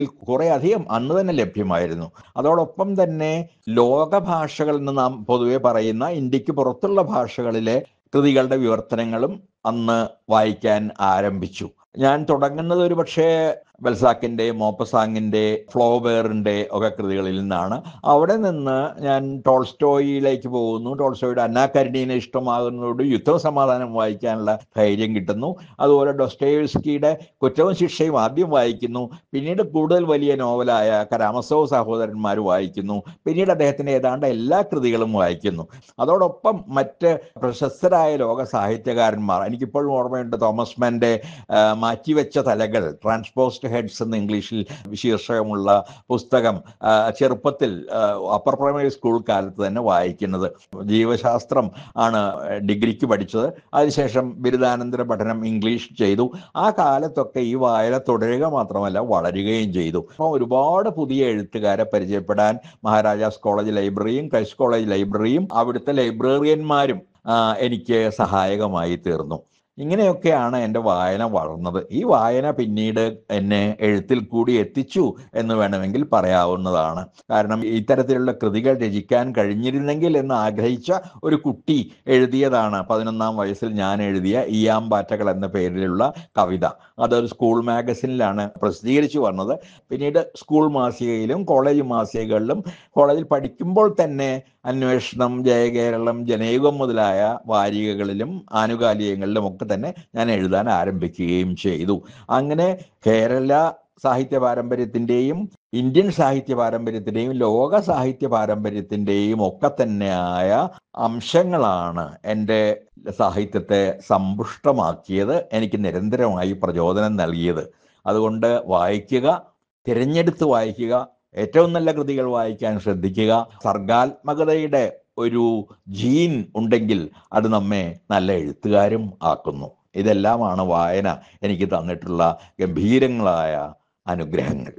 കുറെ അധികം അന്ന് തന്നെ ലഭ്യമായിരുന്നു അതോടൊപ്പം തന്നെ ലോക ഭാഷകൾ എന്ന് നാം പൊതുവെ പറയുന്ന ഇന്ത്യക്ക് പുറത്തുള്ള ഭാഷകളിലെ കൃതികളുടെ വിവർത്തനങ്ങളും അന്ന് വായിക്കാൻ ആരംഭിച്ചു ഞാൻ തുടങ്ങുന്നത് ഒരു പക്ഷേ ബൽസാക്കിന്റെ മോപ്പസാങ്ങിന്റെ ഫ്ലോബേറിന്റെ ഒക്കെ കൃതികളിൽ നിന്നാണ് അവിടെ നിന്ന് ഞാൻ ടോൾസ്റ്റോയിലേക്ക് പോകുന്നു ടോൾസ്റ്റോയുടെ അന്നാ കരീനീനെ ഇഷ്ടമാകുന്നതോട് യുദ്ധവും സമാധാനം വായിക്കാനുള്ള ധൈര്യം കിട്ടുന്നു അതുപോലെ ഡൊസ്റ്റോയവ്സ്കിയുടെ കുറ്റവും ശിക്ഷയും ആദ്യം വായിക്കുന്നു പിന്നീട് കൂടുതൽ വലിയ നോവലായ കരാമസോവ് സഹോദരന്മാർ വായിക്കുന്നു പിന്നീട് അദ്ദേഹത്തിന്റെ ഏതാണ്ട് എല്ലാ കൃതികളും വായിക്കുന്നു അതോടൊപ്പം മറ്റ് പ്രശസ്തരായ ലോക സാഹിത്യകാരന്മാർ എനിക്കിപ്പോഴും ഓർമ്മയുണ്ട് തോമസ് മാന്റെ ആ, മാറ്റിവെച്ച തലകൾ ട്രാൻസ്പോസ്ഡ് ഹെഡ്സ് എന്ന് ഇംഗ്ലീഷിൽ ശീർഷകമുള്ള പുസ്തകം ആ, ചെറുപ്പത്തിൽ അപ്പർ പ്രൈമറി സ്കൂൾ കാലത്ത് തന്നെ വായിക്കുന്നത് ജീവശാസ്ത്രം ആണ് ഡിഗ്രിക്ക് പഠിച്ചത് അതിനുശേഷം ബിരുദാനന്തര പഠനം ഇംഗ്ലീഷ് ചെയ്തു ആ കാലത്തൊക്കെ ഈ വായന തുടരുക മാത്രമല്ല വളരുകയും ചെയ്തു അപ്പോൾ ഒരുപാട് പുതിയ എഴുത്തുകാരെ പരിചയപ്പെടാൻ മഹാരാജാസ് കോളേജ് ലൈബ്രറിയും ക്രൈസ്റ്റ് കോളേജ് ലൈബ്രറിയും അവിടുത്തെ ലൈബ്രറിയന്മാരും ആ, എനിക്ക് സഹായകമായി തീർന്നു ഇങ്ങനെയൊക്കെയാണ് എൻ്റെ വായന വളർന്നത് ഈ വായന പിന്നീട് എന്നെ എഴുത്തിൽ കൂടി എത്തിച്ചു എന്ന് വേണമെങ്കിൽ പറയാവുന്നതാണ് കാരണം ഇത്തരത്തിലുള്ള കൃതികൾ രചിക്കാൻ കഴിഞ്ഞിരുന്നെങ്കിൽ എന്ന് ആഗ്രഹിച്ച ഒരു കുട്ടി എഴുതിയതാണ് പതിനൊന്നാം വയസ്സിൽ ഞാൻ എഴുതിയ ഈയാമ്പാറ്റകൾ എന്ന പേരിലുള്ള കവിത അതൊരു സ്കൂൾ മാഗസിനിലാണ് പ്രസിദ്ധീകരിച്ചു വന്നത് പിന്നീട് സ്കൂൾ മാസികയിലും കോളേജ് മാസികകളിലും കോളേജിൽ പഠിക്കുമ്പോൾ തന്നെ അന്വേഷണം ജയകേരളം ജനയുഗം മുതലായ വാരികകളിലും ആനുകാലികങ്ങളിലും ഒക്കെ തന്നെ ഞാൻ എഴുതാൻ ആരംഭിക്കുകയും ചെയ്തു അങ്ങനെ കേരള സാഹിത്യ പാരമ്പര്യത്തിൻ്റെയും ഇന്ത്യൻ സാഹിത്യ പാരമ്പര്യത്തിൻ്റെയും ലോക സാഹിത്യ പാരമ്പര്യത്തിൻ്റെയും ഒക്കെ തന്നെയായ അംശങ്ങളാണ് എൻ്റെ സാഹിത്യത്തെ സമ്പുഷ്ടമാക്കിയത് എനിക്ക് നിരന്തരമായി പ്രചോദനം നൽകിയത് അതുകൊണ്ട് വായിക്കുക തിരഞ്ഞെടുത്ത് വായിക്കുക ഏറ്റവും നല്ല കൃതികൾ വായിക്കാൻ ശ്രദ്ധിക്കുക സർഗാത്മകതയുടെ ഒരു ജീൻ ഉണ്ടെങ്കിൽ അത് നമ്മെ നല്ല എഴുത്തുകാരും ആക്കുന്നു ഇതെല്ലാമാണ് വായന എനിക്ക് തന്നിട്ടുള്ള ഗംഭീരങ്ങളായ അനുഗ്രഹങ്ങൾ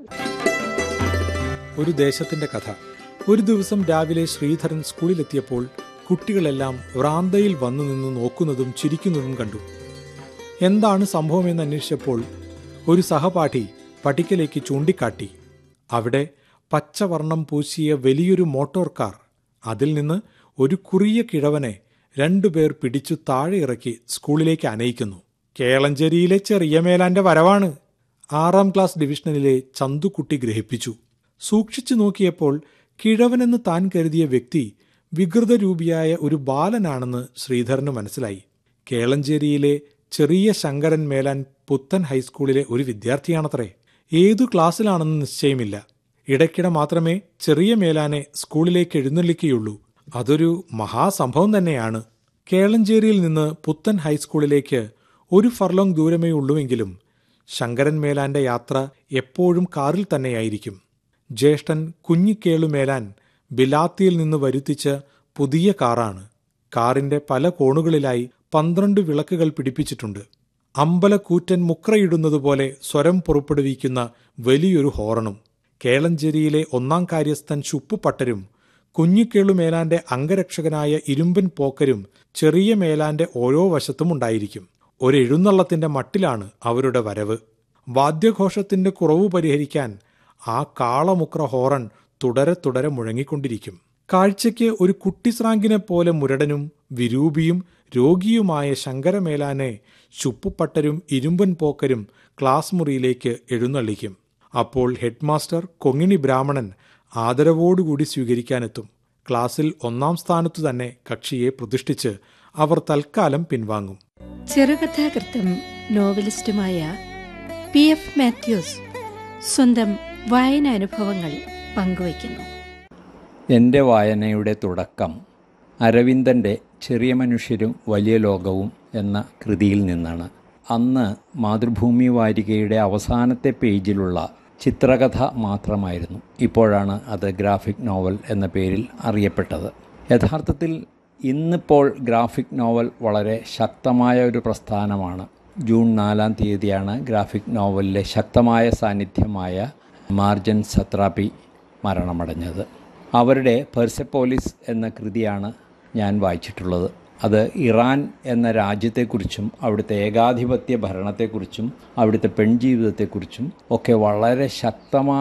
ഒരു ദേശത്തിന്റെ കഥ ഒരു ദിവസം രാവിലെ ശ്രീധരൻ സ്കൂളിലെത്തിയപ്പോൾ കുട്ടികളെല്ലാം വ്രാന്തയിൽ വന്നു നിന്ന് നോക്കുന്നതും ചിരിക്കുന്നതും കണ്ടു എന്താണ് സംഭവമെന്ന് അന്വേഷിച്ചപ്പോൾ ഒരു സഹപാഠി പടിക്കലേക്ക് ചൂണ്ടിക്കാട്ടി അവിടെ പച്ചവർണം പൂശിയ വലിയൊരു മോട്ടോർ കാർ അതിൽ നിന്ന് ഒരു കുറിയ കിഴവനെ രണ്ടുപേർ പിടിച്ചു താഴെ ഇറക്കി സ്കൂളിലേക്ക് അനയിക്കുന്നു കേളഞ്ചേരിയിലെ ചെറിയ മേലാന്റെ വരവാണ് ആറാം ക്ലാസ് ഡിവിഷനിലെ ചന്തുക്കുട്ടി ഗ്രഹിപ്പിച്ചു സൂക്ഷിച്ചു നോക്കിയപ്പോൾ കിഴവനെന്ന് താൻ കരുതിയ വ്യക്തി വികൃതരൂപിയായ ഒരു ബാലനാണെന്ന് ശ്രീധരന് മനസ്സിലായി കേളഞ്ചേരിയിലെ ചെറിയ ശങ്കരൻ മേലാൻ പുത്തൻ ഹൈസ്കൂളിലെ ഒരു വിദ്യാർത്ഥിയാണത്രേ ഏതു ക്ലാസ്സിലാണെന്ന് നിശ്ചയമില്ല ഇടയ്ക്കിടെ മാത്രമേ ചെറിയ മേലാനെ സ്കൂളിലേക്ക് എഴുന്നള്ളിക്കുകയുള്ളൂ അതൊരു മഹാസംഭവം തന്നെയാണ് കേളഞ്ചേരിയിൽ നിന്ന് പുത്തൻ ഹൈസ്കൂളിലേക്ക് ഒരു ഫർലോങ് ദൂരമേ ഉള്ളുവെങ്കിലും ശങ്കരൻ മേലാന്റെ യാത്ര എപ്പോഴും കാറിൽ തന്നെയായിരിക്കും ജ്യേഷ്ഠൻ കുഞ്ഞിക്കേളു മേലാൻ ബിലാത്തിയിൽ നിന്ന് വരുത്തിച്ച പുതിയ കാറാണ് കാറിന്റെ പല കോണുകളിലായി പന്ത്രണ്ട് വിളക്കുകൾ പിടിപ്പിച്ചിട്ടുണ്ട് അമ്പലക്കൂറ്റൻ മുക്രയിടുന്നതുപോലെ സ്വരം പുറപ്പെടുവിക്കുന്ന വലിയൊരു ഹോറണും കേളഞ്ചേരിയിലെ ഒന്നാം കാര്യസ്ഥൻ ശുപ്പുപട്ടരും കുഞ്ഞിക്കേളു മേലാന്റെ അംഗരക്ഷകനായ ഇരുമ്പൻ പോക്കരും ചെറിയ മേലാന്റെ ഓരോ വശത്തും ഉണ്ടായിരിക്കും ഒരു എഴുന്നള്ളത്തിന്റെ മട്ടിലാണ് അവരുടെ വരവ് വാദ്യഘോഷത്തിന്റെ കുറവ് പരിഹരിക്കാൻ ആ കാളമുക്ര ഹോറൺ തുടരെ തുടരെ മുഴങ്ങിക്കൊണ്ടിരിക്കും കാഴ്ചയ്ക്ക് ഒരു കുട്ടിസ്രാങ്കിനെ പോലെ മുരടനും വിരൂപിയും രോഗിയുമായ ശങ്കരമേലാനെ ചുപ്പുപട്ടരും ഇരുമ്പൻ പോക്കരും ക്ലാസ് മുറിയിലേക്ക് എഴുന്നള്ളിക്കും അപ്പോൾ ഹെഡ്മാസ്റ്റർ കൊങ്ങിണി ബ്രാഹ്മണൻ ആദരവോടുകൂടി സ്വീകരിക്കാനെത്തും ക്ലാസ്സിൽ ഒന്നാം സ്ഥാനത്തു തന്നെ കക്ഷിയെ പ്രതിഷ്ഠിച്ച് അവർ തൽക്കാലം പിൻവാങ്ങും ചെറുകഥാകൃത്തും നോവലിസ്റ്റുമായ പി എഫ് മാത്യൂസ് സ്വന്തം വായനാനുഭവങ്ങൾ പങ്കുവയ്ക്കുന്നു എൻ്റെ വായനയുടെ തുടക്കം അരവിന്ദൻ്റെ ചെറിയ മനുഷ്യരും വലിയ ലോകവും എന്ന കൃതിയിൽ നിന്നാണ് അന്ന് മാതൃഭൂമി വാരികയുടെ അവസാനത്തെ പേജിലുള്ള ചിത്രകഥ മാത്രമായിരുന്നു ഇപ്പോഴാണ് അത് ഗ്രാഫിക് നോവൽ എന്ന പേരിൽ അറിയപ്പെട്ടത് യഥാർത്ഥത്തിൽ ഇന്നിപ്പോൾ ഗ്രാഫിക് നോവൽ വളരെ ശക്തമായ ഒരു പ്രസ്ഥാനമാണ് ജൂൺ നാലാം തീയതിയാണ് ഗ്രാഫിക് നോവലിലെ ശക്തമായ സാന്നിധ്യമായ മാർജൻ സത്രാപി മരണമടഞ്ഞത് അവരുടെ പെർസെപ്പോലിസ് എന്ന കൃതിയാണ് ഞാൻ വായിച്ചിട്ടുള്ളത് അത് ഇറാൻ എന്ന രാജ്യത്തെക്കുറിച്ചും അവിടുത്തെ ഏകാധിപത്യ ഭരണത്തെക്കുറിച്ചും അവിടുത്തെ പെൺജീവിതത്തെക്കുറിച്ചും ഒക്കെ വളരെ ശക്തമായ